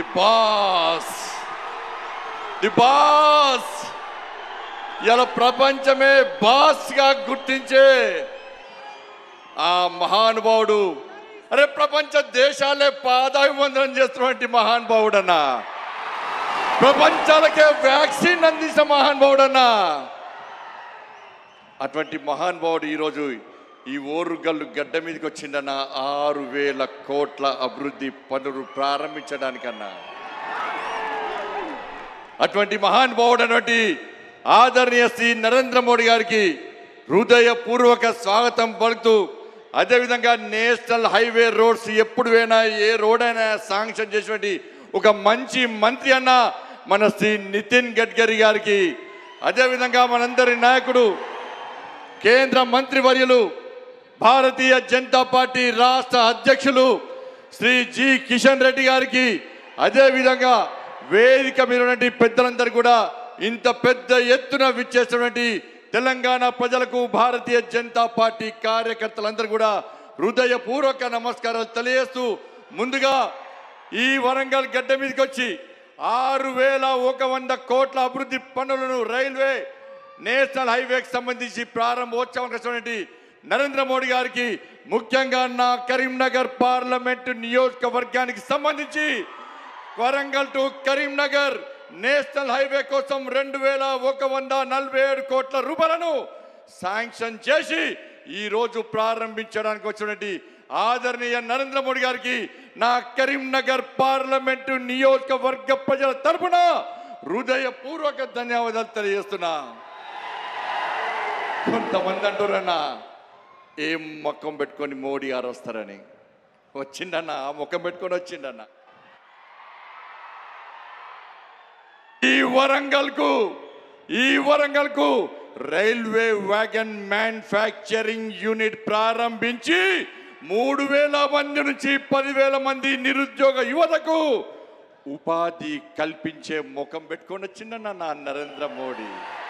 boss the boss ఇలా ప్రపంచమే boss గా గుర్తించే ఆ మహానుభావుడు అరే ప్రపంచ దేశాలే పాదాభివందనం చేస్తున్నటువంటి మహానుభావుడన్నా ప్రపంచాలకే వ్యాక్సిన్ అందించిన మహానుభావుడన్నా అటువంటి మహానుభావుడు ఈరోజు ఈ ఓరుగల్లు గడ్డ మీదకి వచ్చిందన్న ఆరు వేల కోట్ల అభివృద్ధి పనులు ప్రారంభించడానికన్నా అటువంటి మహానుభావుడు అటువంటి ఆదరణీయ శ్రీ నరేంద్ర మోడీ గారికి హృదయపూర్వక స్వాగతం పలుకుతూ అదేవిధంగా నేషనల్ హైవే రోడ్స్ ఎప్పుడు పోయినా ఏ రోడ్ అయినా శాంక్షన్ చేసినటువంటి ఒక మంచి మంత్రి అన్న మన శ్రీ నితిన్ గడ్కరీ గారికి అదేవిధంగా మనందరి నాయకుడు కేంద్ర మంత్రివర్యులు భారతీయ జనతా పార్టీ రాష్ట్ర అధ్యక్షులు శ్రీ జి కిషన్ రెడ్డి గారికి అదేవిధంగా వేదిక మీద ఉన్నటువంటి పెద్దలందరూ కూడా ఇంత పెద్ద ఎత్తున విచ్చేసినటువంటి తెలంగాణ ప్రజలకు భారతీయ జనతా పార్టీ కార్యకర్తలందరూ కూడా హృదయపూర్వక నమస్కారాలు తెలియజేస్తూ ముందుగా ఈ వరంగల్ గడ్డ మీదకి వచ్చి ఆరు వేల ఒక వంద కోట్ల అభివృద్ధి పనులను రైల్వే నేషనల్ హైవేకి సంబంధించి ప్రారంభోత్సవం వచ్చినటువంటి నరేంద్ర మోడీ గారికి ముఖ్యంగా నా కరీంనగర్ పార్లమెంటు నియోజకవర్గానికి సంబంధించి Warangal to Karimnagar national highway కోసం రెండు వేల ఒక వంద నలభై ఏడు కోట్ల రూపాయలను శాంక్షన్ చేసి ఈ రోజు ప్రారంభించడానికి వచ్చినటువంటి ఆదరణీయ నరేంద్ర మోడీ గారికి నా కరీంనగర్ పార్లమెంటు నియోజకవర్గ ప్రజల తరపున హృదయపూర్వక ధన్యవాదాలు తెలియజేస్తున్నా కొంతమంది అంటారన్నా ఏం ముఖం పెట్టుకొని మోడీ గారు వస్తారని వచ్చిండన్న ఆ ముఖం పెట్టుకొని వచ్చిండన్న ఈ వరంగల్ కు ఈ వరంగల్ కు రైల్వే వ్యాగన్ మ్యానుఫ్యాక్చరింగ్ యూనిట్ ప్రారంభించి మూడు వేల మంది నుంచి పదివేల మంది నిరుద్యోగ యువతకు ఉపాధి కల్పించే ముఖం పెట్టుకొని వచ్చిండన్న నా నరేంద్ర మోడీ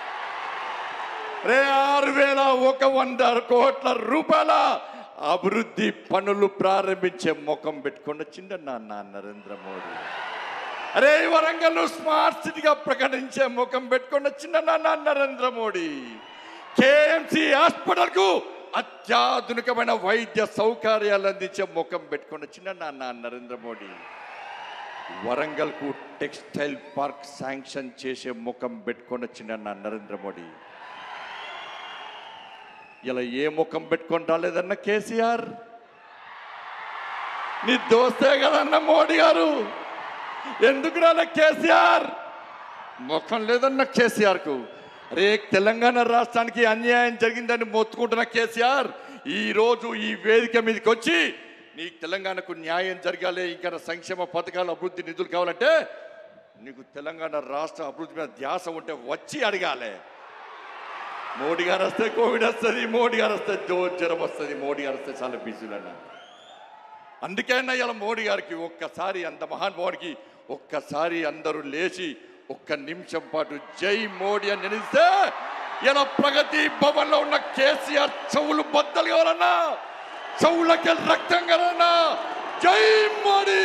రే ఆరు వేల ఒక వంద కోట్ల రూపాయల అభివృద్ధి పనులు ప్రారంభించే ముఖం పెట్టుకొని వచ్చిండన్న నా నరేంద్ర మోడీ అరే ఈ వరంగల్ స్మార్ట్ సిటీగా ప్రకటించే ముఖం పెట్టుకొని వచ్చిందన్న నా నరేంద్ర మోడీ కేఎంసి హాస్పిటల్ కు అత్యాధునికమైన వైద్య సౌకర్యాలు అందించే ముఖం పెట్టుకొని వచ్చిందన్న నా నరేంద్ర మోడీ వరంగల్ కు టెక్స్టైల్ పార్క్ శాంక్షన్ చేసే ముఖం పెట్టుకొని వచ్చిందన్న నరేంద్ర మోడీ ఇలా ఏ ముఖం పెట్టుకొని రాలేదన్న కేసీఆర్ నీ దోస్తే కదన్న మోడీ గారు ఎందుకు రాలే కేసీఆర్ ముఖం లేదన్న కేసీఆర్ కు రే తెలంగాణ రాష్ట్రానికి అన్యాయం జరిగిందని మొత్తుకుంటున్న కేసీఆర్ ఈ రోజు ఈ వేదిక మీదకి వచ్చి నీ తెలంగాణకు న్యాయం జరగాలి ఇంకా సంక్షేమ పథకాలు అభివృద్ధి నిధులు కావాలంటే నీకు తెలంగాణ రాష్ట్ర అభివృద్ధి మీద ధ్యాస ఉంటే వచ్చి అడగాలి మోడీ గారు వస్తే కోవిడ్ వస్తుంది మోడీ గారు వస్తే జో జ్వరం వస్తుంది మోడీ గారు వస్తే చాలా బిజీలు అన్న అందుకైనా ఇలా మోడీ గారికి ఒక్కసారి అంత మహానుభావుడికి ఒక్కసారి అందరూ లేచి ఒక్క నిమిషం పాటు జై మోడీ అని నిలిస్తే ఇలా ప్రగతి భవన్ లో ఉన్న కేసీఆర్ చెవులు బద్దలు కావాలన్నా చెవులకి రక్తం కావాలన్నా జై మోడీ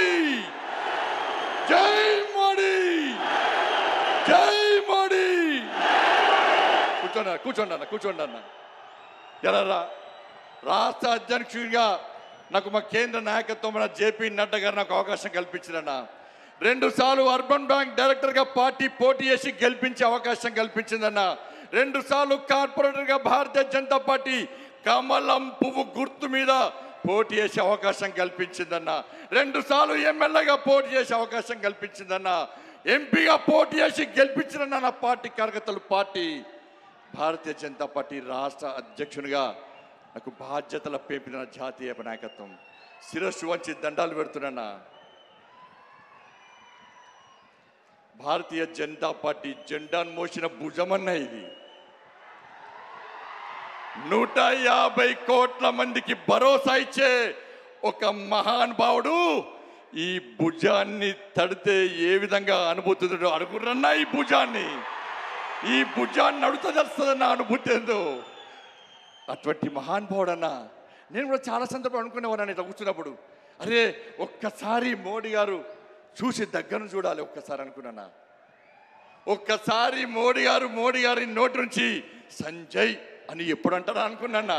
జై మోడీ జై మోడీ కూర్చోండి అన్న, కూర్చోండి అన్న కూర్చోండి అన్న ఎలా రా- రాష్ట్ర అధ్యక్షుడిగా నాకు మా కేంద్ర నాయకత్వం మన జేపీ నడ్డా గారు నాకు అవకాశం కల్పించారన్న రెండు సార్లు అర్బన్ బ్యాంక్ డైరెక్టర్గా పార్టీ పోటీ చేసి గెలిపించే అవకాశం కల్పించిందన్న రెండు సార్లు కార్పొరేటర్గా భారతీయ జనతా పార్టీ కమలం పువ్వు గుర్తు మీద పోటీ చేసే అవకాశం కల్పించిందన్న రెండు సార్లు ఎమ్మెల్యేగా పోటీ చేసే అవకాశం కల్పించిందన్న ఎంపీగా పోటీ చేసి గెలిపించిందన్న నా పార్టీ కార్యకర్తలు పార్టీ భారతీయ జనతా పార్టీ రాష్ట్ర అధ్యక్షునిగా నాకు బాధ్యతల పేపిన జాతీయ నాయకత్వం శిరస్సు వంచి దండాలు పెడుతున్నా భారతీయ జనతా పార్టీ జెండాను మోసిన భుజమన్న ఇది నూట యాభై కోట్ల మందికి భరోసా ఇచ్చే ఒక మహానుభావుడు ఈ భుజాన్ని తడితే ఏ విధంగా అనుభూతుందో అడుగురన్నా ఈ భుజాన్ని ఈ భుజాన్ని నడుత తెలుస్తుందన్న అనుభూతి ఏందో అటువంటి మహానుభావుడు అన్న నేను కూడా చాలా సందర్భం అనుకునేవాడిని ఇట్లా కూర్చున్నప్పుడు అరే ఒక్కసారి మోడీ గారు చూసి దగ్గర చూడాలి ఒక్కసారి అనుకున్నానా ఒక్కసారి మోడీ గారు మోడీ గారి నోటి నుంచి సంజయ్ అని ఎప్పుడు అంటారా అనుకున్నానా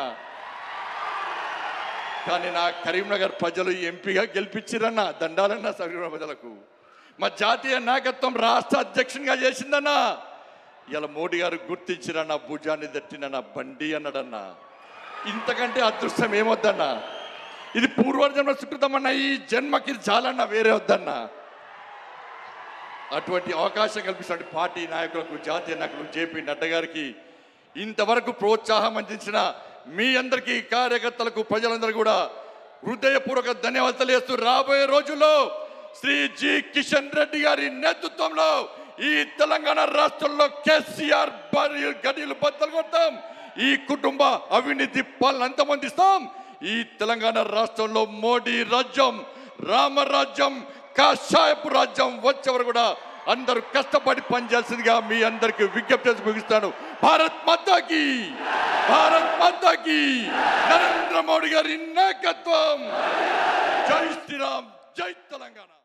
కానీ నా కరీంనగర్ ప్రజలు ఎంపీగా గెలిపించిరన్న దండాలన్న కరీంనగర్ ప్రజలకు మా జాతీయ నాయకత్వం రాష్ట్ర అధ్యక్షునిగా చేసిందన్నా ఇలా మోడీ గారు గుర్తించిరన్న భుజాన్ని తట్టినన్న బండి అన్నాడన్నా ఇంతకంటే అదృష్టం ఏమొద్దన్నా ఇది పూర్వజన్మ సుకృతమన్న ఈ జన్మకి చాలన్న వేరే వద్దన్నా అటువంటి అవకాశం కల్పిస్తున్న పార్టీ నాయకులకు జాతీయ నాయకులకు జేపీ నడ్డా గారికి ఇంతవరకు ప్రోత్సాహం అందించిన మీ అందరికీ కార్యకర్తలకు ప్రజలందరూ కూడా హృదయపూర్వక ధన్యవాదాలు తెలియజేస్తూ రాబోయే రోజుల్లో శ్రీ జి కిషన్ రెడ్డి గారి నేతృత్వంలో ఈ తెలంగాణ రాష్ట్రంలో కేసీఆర్ భార్య గడియలు బద్దలు కొడతాం ఈ కుటుంబ అవినీతి పాలన అంతమందిస్తాం ఈ తెలంగాణ రాష్ట్రంలో మోడీ రాజ్యం రామరాజ్యం కాషాయపు రాజ్యం వచ్చేవారు కూడా అందరూ కష్టపడి పనిచేయాల్సిందిగా మీ అందరికి విజ్ఞప్తి చేసి ముగిస్తాను భారత్ మాతాకి భారత్ మాతాకి నరేంద్ర మోడీ గారి నాయకత్వం జై శ్రీరామ్ జై తెలంగాణ